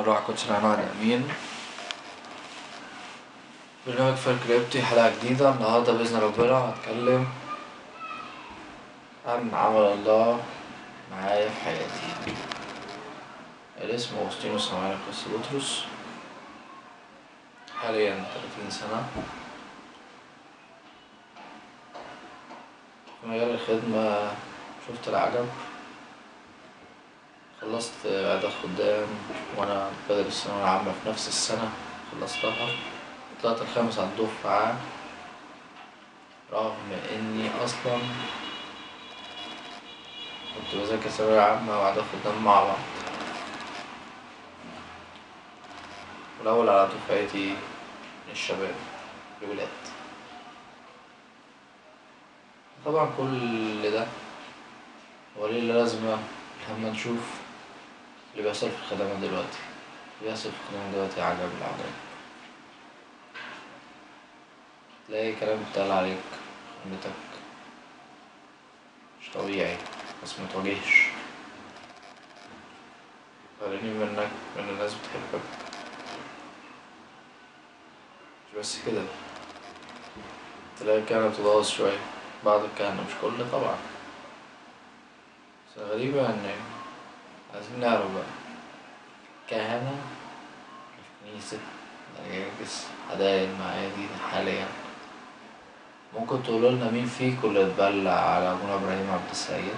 روح كوتش انا عماد امين برنامج فرق ريبتي حلقة جديدة النهاردة بإذن ربنا هتكلم عن عمل الله معايا في حياتي الاسم أغسطينوس سمعان قس بطرس حاليا تلاتين سنة في مجال الخدمة شفت العجب خلصت إعداد خدام وأنا بدرس الثانوية العامة في نفس السنة خلصتها طلعت الخامس على الدفعة رغم إني أصلا كنت بذاكر ثانوية عامة وإعداد خدام مع بعض والأول على دفعتي من الشباب الولاد طبعا كل ده هو ليه لازمة لما نشوف اللي بيحصل في الخدمات دلوقتي اللي بيحصل في الخدمات دلوقتي عجب العجب تلاقي كلام بيتقال عليك خدمتك مش طبيعي بس متواجهش قريبين منك من الناس بتحبك مش بس كده تلاقي الكهنة بتتغاظ شوية بعض الكهنة مش كل طبعا بس الغريبة إن عايزين نعرف بقى كهنة في كنيسة نرجس حدائق المعادي حاليا ممكن تقولوا لنا مين فيكم اللي اتبلع على أبونا إبراهيم عبد السيد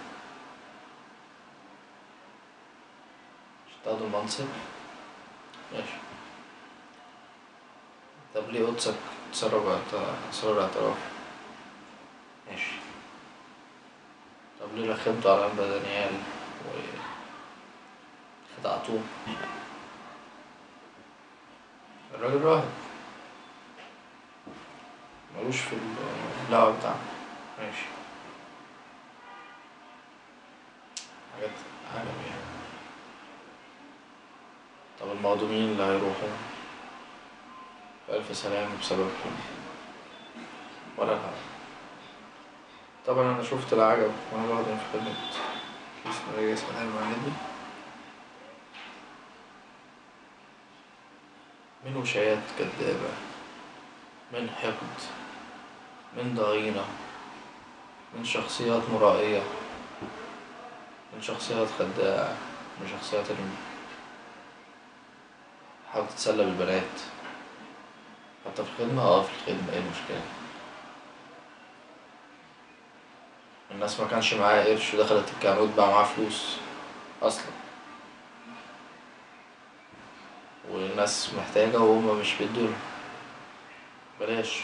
مش تاخدوا المنصب ماشي طب ليه قدسك تسرب اعت- أسرار اعتراف ماشي طب ليه رخمتوا على أنبا دانيال و خدعتوه الراجل راهب ملوش في اللعبة بتاعه ماشي حاجات عجب يعني طب المهضومين اللي هيروحوا بألف سلامة بسببكم ولا الهوا طبعا أنا شفت العجب وأنا بخدم في خدمة كيس مراجع سلام معادي من وشايات كدابة من حقد من ضغينة من شخصيات مرائية من شخصيات خداعة من شخصيات اللي حاول تتسلى بالبنات حتى في الخدمة اه في الخدمة ايه المشكلة الناس ما كانش معاها قرش ودخلت الكهنوت بقى معاها فلوس أصلا والناس محتاجة وهما مش بيدولها بلاش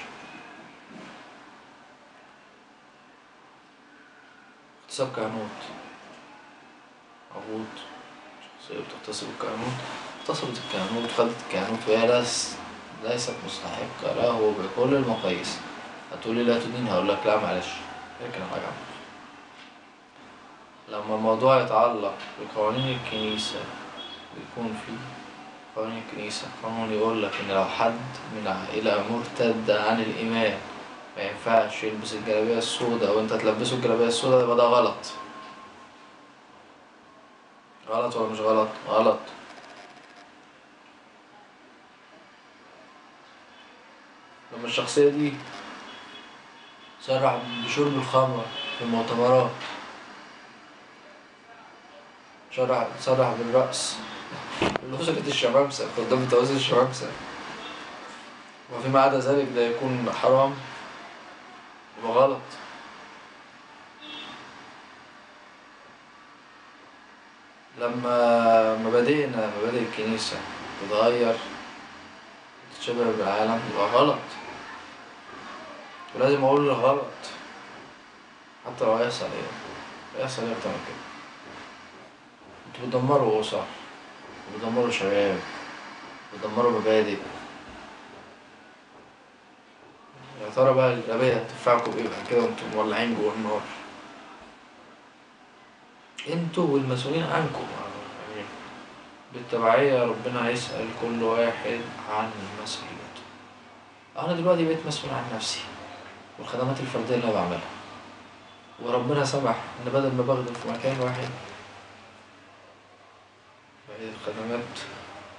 اغتصاب كهنوت عبود شخصية بتغتصب الكهنوت اغتصبت الكهنوت وخدت الكهنوت وهي لس ليست مستحقة له بكل المقاييس هتقولي لا تدين هقول لك لا معلش اركن حاجة عنك لما الموضوع يتعلق بقوانين الكنيسة ويكون في قوانين الكنيسة قانون يقول لك إن لو حد من عائلة مرتد عن الإيمان ما ينفعش يلبس الجلابية السوداء وأنت تلبسه الجلابية السوداء يبقى ده غلط غلط ولا مش غلط؟ غلط لما الشخصية دي صرح بشرب الخمر في المؤتمرات شرح صرح بالرقص لوزنة الشمامسة قدام توازن الشمامسة وفيما عدا ذلك ده يكون حرام يبقى غلط لما مبادئنا مبادئ الكنيسة تتغير تتشبه بالعالم يبقى غلط ولازم أقول الغلط حتى لو هيحصل ايه هيحصل ايه أكتر من كده انتوا بتدمروا أسر بتدمروا شباب بتدمروا مبادئ يا ترى بقى الغبية هتنفعكم ايه بعد كده وانتم مولعين جوه النار انتوا والمسؤولين عنكم يعني بالتبعية ربنا هيسأل كل واحد عن مسؤوليته أنا دلوقتي بقيت مسؤول عن نفسي والخدمات الفردية اللي أنا بعملها وربنا سمح إن بدل ما بخدم في مكان واحد بقيت الخدمات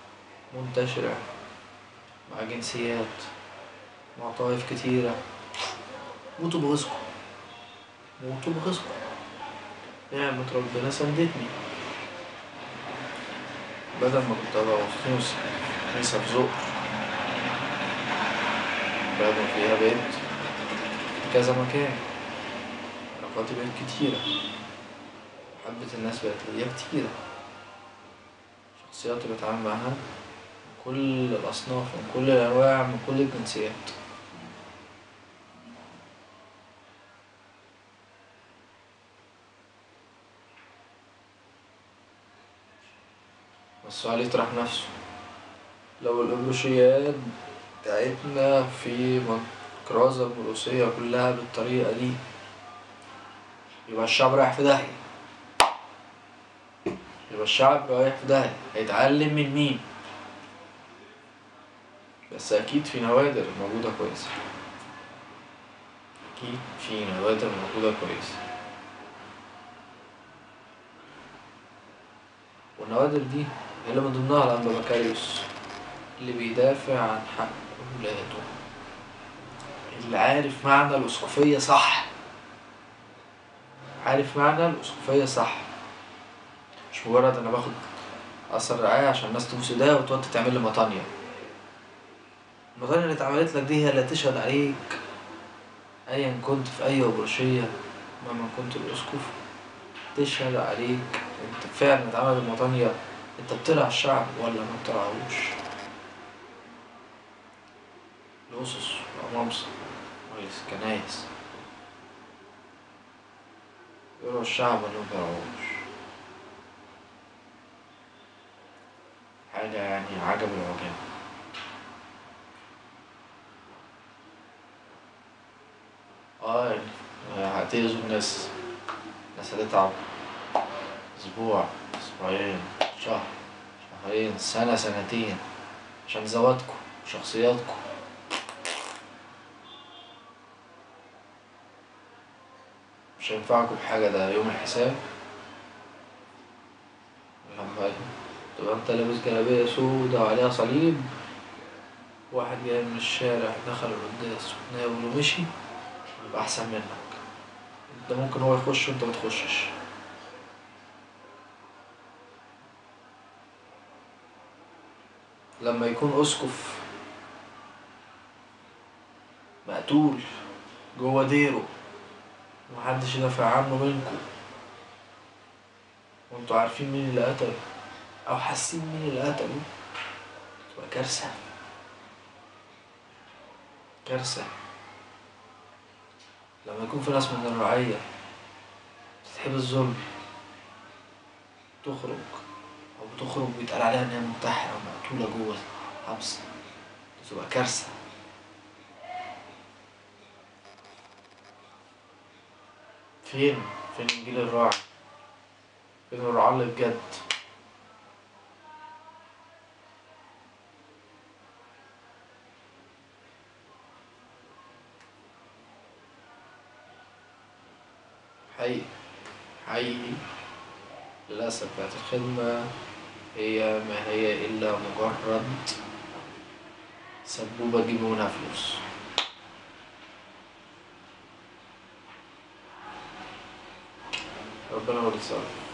منتشرة مع جنسيات مع طوائف كتيرة موتوا بغيظكم موتوا بغيظكم نعمة ربنا سندتني بدل ما كنت أبقى وسط كنيسة في زقر بقدم فيها بقيت في كذا مكان علاقاتي بقت كتيرة محبة الناس بقت ليا كتيرة شخصيات اللي بتعامل معاها من كل الأصناف من كل الأنواع من كل الجنسيات السؤال يطرح نفسه لو الأبروشيات بتاعتنا في الكرازة البوليسية كلها بالطريقة دي يبقى الشعب رايح في داهية يبقى الشعب رايح في داهية هيتعلم من مين بس أكيد في نوادر موجودة كويسة أكيد في نوادر موجودة كويسة والنوادر دي هي اللي من ضمنها الأنبا بكاليوس اللي بيدافع عن حق ولاده اللي عارف معنى الأسقفية صح عارف معنى الأسقفية صح مش مجرد أنا باخد أثر رعاية عشان الناس تبوس إيديها وتقعد تعمل لي مطانية المطانية اللي اتعملت لك دي هي اللي تشهد عليك أيا كنت في أي أبروشية مهما كنت الأسقف تشهد عليك أنت فعلا اتعمل المطانية أنت بترعى الشعب ولا ما بترعاهوش الأسس والأمامسة كويس كنايس يرعوا الشعب ولا ما بيرعوش حاجة يعني عجب العجاب اه يعني هتأذوا الناس الناس هتتعب أسبوع أسبوعين شهر شهرين سنة سنتين عشان ذواتكم وشخصياتكم مش هينفعكم بحاجة ده يوم الحساب لما تبقى انت لابس جلابية سودا وعليها صليب واحد جاي من الشارع دخل القداس وتناول ومشي يبقى أحسن منك ده ممكن هو يخش وانت متخشش لما يكون أسقف مقتول جوه ديره ومحدش يدافع عنه منكم وانتوا عارفين مين اللي قتله أو حاسين مين اللي قتله تبقى كارثة كارثة لما يكون في ناس من الرعية بتتحب الظلم تخرج أو بتخرج بيتقال عليها إن هي منتحرة ومقتولة جوه حبس دي تبقى كارثة فين فين إنجيل الراعي فين الرعاة اللي بجد حقيقي حقيقي للأسف بقت الخدمة هي ما هي إلا مجرد سبوبة تجيب منها فلوس ربنا هو اللي يتصرف